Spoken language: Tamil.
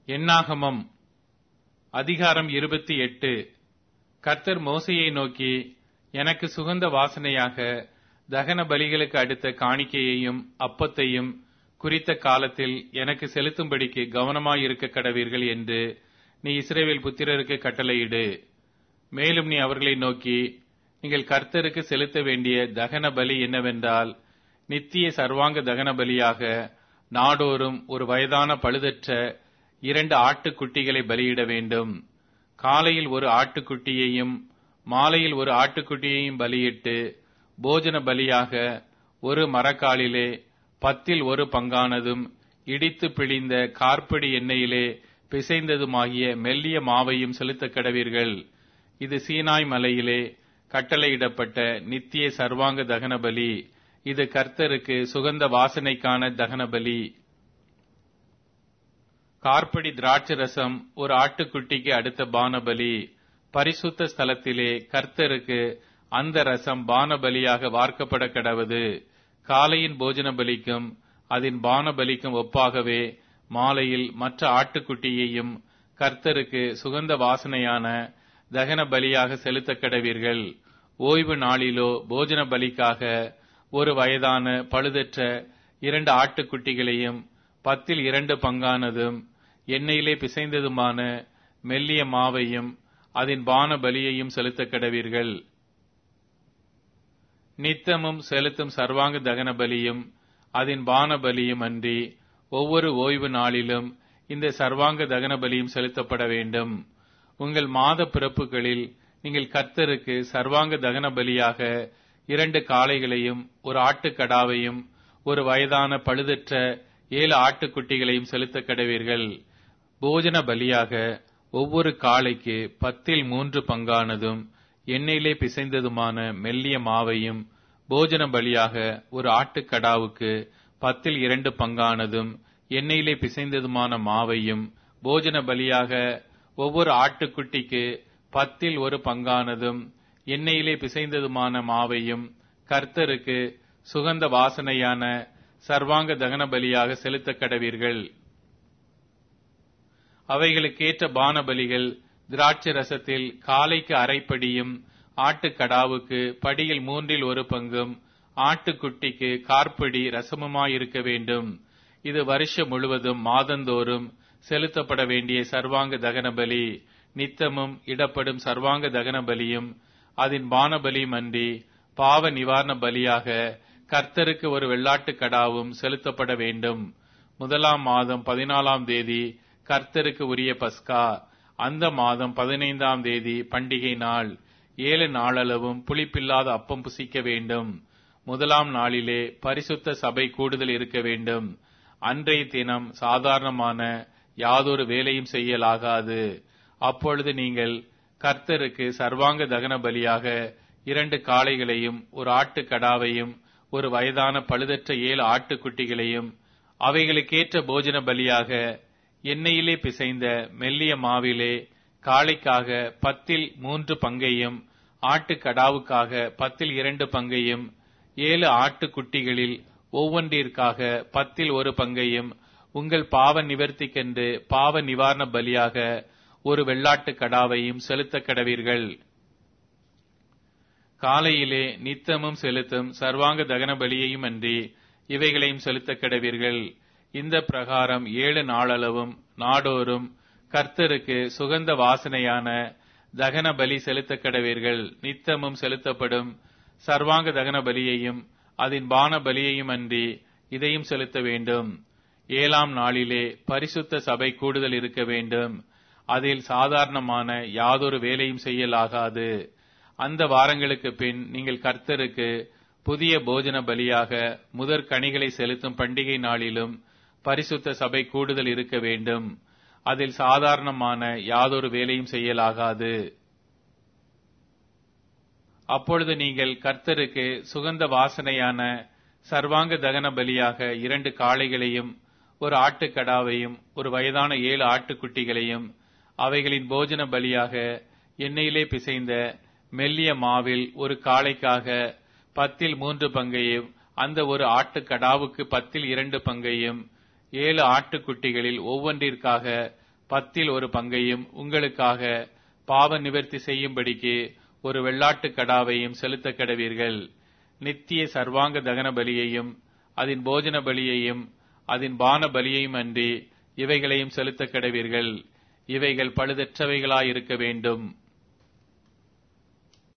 எண்ணாகமம் அதிகாரம் இருபத்தி எட்டு கர்த்தர் மோசையை நோக்கி எனக்கு சுகந்த வாசனையாக தகன பலிகளுக்கு அடுத்த காணிக்கையையும் அப்பத்தையும் குறித்த காலத்தில் எனக்கு செலுத்தும்படிக்கு கவனமாயிருக்க கடவீர்கள் என்று நீ இஸ்ரேவேல் புத்திரருக்கு கட்டளையிடு மேலும் நீ அவர்களை நோக்கி நீங்கள் கர்த்தருக்கு செலுத்த வேண்டிய தகன பலி என்னவென்றால் நித்திய சர்வாங்க தகன பலியாக நாடோறும் ஒரு வயதான பழுதற்ற இரண்டு ஆட்டுக்குட்டிகளை பலியிட வேண்டும் காலையில் ஒரு ஆட்டுக்குட்டியையும் மாலையில் ஒரு ஆட்டுக்குட்டியையும் பலியிட்டு போஜன பலியாக ஒரு மரக்காலிலே பத்தில் ஒரு பங்கானதும் இடித்து பிழிந்த கார்ப்படி எண்ணெயிலே பிசைந்ததுமாகிய மெல்லிய மாவையும் செலுத்தக் கடவீர்கள் இது சீனாய் மலையிலே கட்டளையிடப்பட்ட நித்திய சர்வாங்க தகன பலி இது கர்த்தருக்கு சுகந்த வாசனைக்கான தகன பலி கார்படி திராட்சை ரசம் ஒரு ஆட்டுக்குட்டிக்கு அடுத்த பானபலி பரிசுத்த ஸ்தலத்திலே கர்த்தருக்கு அந்த ரசம் பானபலியாக வார்க்கப்பட கடவது காலையின் போஜன பலிக்கும் அதன் பானபலிக்கும் ஒப்பாகவே மாலையில் மற்ற ஆட்டுக்குட்டியையும் கர்த்தருக்கு சுகந்த வாசனையான தகன பலியாக செலுத்த கடவீர்கள் ஓய்வு நாளிலோ போஜன பலிக்காக ஒரு வயதான பழுதற்ற இரண்டு ஆட்டுக்குட்டிகளையும் பத்தில் இரண்டு பங்கானதும் எண்ணெயிலே பிசைந்ததுமான மெல்லிய மாவையும் அதன் பான பலியையும் செலுத்த கடவீர்கள் நித்தமும் செலுத்தும் சர்வாங்க தகன பலியும் அதன் பான பலியும் அன்றி ஒவ்வொரு ஓய்வு நாளிலும் இந்த சர்வாங்க தகன பலியும் செலுத்தப்பட வேண்டும் உங்கள் மாத பிறப்புகளில் நீங்கள் கர்த்தருக்கு சர்வாங்க தகன பலியாக இரண்டு காளைகளையும் ஒரு ஆட்டுக்கடாவையும் ஒரு வயதான பழுதற்ற ஏழு ஆட்டுக்குட்டிகளையும் செலுத்த கடவீர்கள் போஜன பலியாக ஒவ்வொரு காளைக்கு பத்தில் மூன்று பங்கானதும் எண்ணெயிலே பிசைந்ததுமான மெல்லிய மாவையும் போஜன பலியாக ஒரு ஆட்டுக்கடாவுக்கு பத்தில் இரண்டு பங்கானதும் எண்ணெயிலே பிசைந்ததுமான மாவையும் போஜன பலியாக ஒவ்வொரு ஆட்டுக்குட்டிக்கு பத்தில் ஒரு பங்கானதும் எண்ணெயிலே பிசைந்ததுமான மாவையும் கர்த்தருக்கு சுகந்த வாசனையான சர்வாங்க தகன பலியாக செலுத்த கடவீர்கள் அவைகளுக்கேற்ற பான பலிகள் திராட்சை ரசத்தில் காலைக்கு அரைப்படியும் ஆட்டுக்கடாவுக்கு படியில் மூன்றில் ஒரு பங்கும் ஆட்டுக்குட்டிக்கு கார்படி ரசமுமாயிருக்க வேண்டும் இது வருஷம் முழுவதும் மாதந்தோறும் செலுத்தப்பட வேண்டிய சர்வாங்க தகன பலி நித்தமும் இடப்படும் சர்வாங்க தகன பலியும் அதன் பானபலியும் அன்றி பாவ நிவாரண பலியாக கர்த்தருக்கு ஒரு வெள்ளாட்டு கடாவும் செலுத்தப்பட வேண்டும் முதலாம் மாதம் பதினாலாம் தேதி கர்த்தருக்கு உரிய பஸ்கா அந்த மாதம் பதினைந்தாம் தேதி பண்டிகை நாள் ஏழு நாளளவும் புளிப்பில்லாத அப்பம் புசிக்க வேண்டும் முதலாம் நாளிலே பரிசுத்த சபை கூடுதல் இருக்க வேண்டும் அன்றைய தினம் சாதாரணமான யாதொரு வேலையும் செய்யலாகாது அப்பொழுது நீங்கள் கர்த்தருக்கு சர்வாங்க தகன பலியாக இரண்டு காளைகளையும் ஒரு ஆட்டுக்கடாவையும் ஒரு வயதான பழுதற்ற ஏழு ஆட்டுக்குட்டிகளையும் அவைகளுக்கேற்ற போஜன பலியாக எண்ணெயிலே பிசைந்த மெல்லிய மாவிலே காளைக்காக பத்தில் மூன்று பங்கையும் ஆட்டுக்கடாவுக்காக பத்தில் இரண்டு பங்கையும் ஏழு ஆட்டுக்குட்டிகளில் ஒவ்வொன்றிற்காக பத்தில் ஒரு பங்கையும் உங்கள் பாவ நிவர்த்திக்கென்று பாவ நிவாரண பலியாக ஒரு வெள்ளாட்டு கடாவையும் செலுத்த கடவீர்கள் காலையிலே நித்தமும் செலுத்தும் சர்வாங்க தகன பலியையும் அன்றி இவைகளையும் செலுத்த கடவீர்கள் இந்த பிரகாரம் ஏழு நாளளவும் நாடோறும் கர்த்தருக்கு சுகந்த வாசனையான தகன பலி செலுத்த கடவீர்கள் நித்தமும் செலுத்தப்படும் சர்வாங்க தகன பலியையும் அதன் பான பலியையும் அன்றி இதையும் செலுத்த வேண்டும் ஏழாம் நாளிலே பரிசுத்த சபை கூடுதல் இருக்க வேண்டும் அதில் சாதாரணமான யாதொரு வேலையும் செய்யலாகாது அந்த வாரங்களுக்கு பின் நீங்கள் கர்த்தருக்கு புதிய போஜன பலியாக முதற் கனிகளை செலுத்தும் பண்டிகை நாளிலும் பரிசுத்த சபை கூடுதல் இருக்க வேண்டும் அதில் சாதாரணமான யாதொரு வேலையும் செய்யலாகாது அப்பொழுது நீங்கள் கர்த்தருக்கு சுகந்த வாசனையான சர்வாங்க தகன பலியாக இரண்டு காளைகளையும் ஒரு ஆட்டுக்கடாவையும் ஒரு வயதான ஏழு ஆட்டுக்குட்டிகளையும் அவைகளின் போஜன பலியாக எண்ணெயிலே பிசைந்த மெல்லிய மாவில் ஒரு காளைக்காக பத்தில் மூன்று பங்கையும் அந்த ஒரு ஆட்டுக்கடாவுக்கு பத்தில் இரண்டு பங்கையும் ஏழு ஆட்டுக்குட்டிகளில் ஒவ்வொன்றிற்காக பத்தில் ஒரு பங்கையும் உங்களுக்காக பாவ நிவர்த்தி செய்யும்படிக்கு ஒரு வெள்ளாட்டுக் கடாவையும் செலுத்தக் கடவீர்கள் நித்திய சர்வாங்க தகன பலியையும் அதன் போஜன பலியையும் அதன் பான பலியையும் அன்றி இவைகளையும் செலுத்தக் கடவீர்கள் இவைகள் பழுதற்றவைகளாயிருக்க வேண்டும்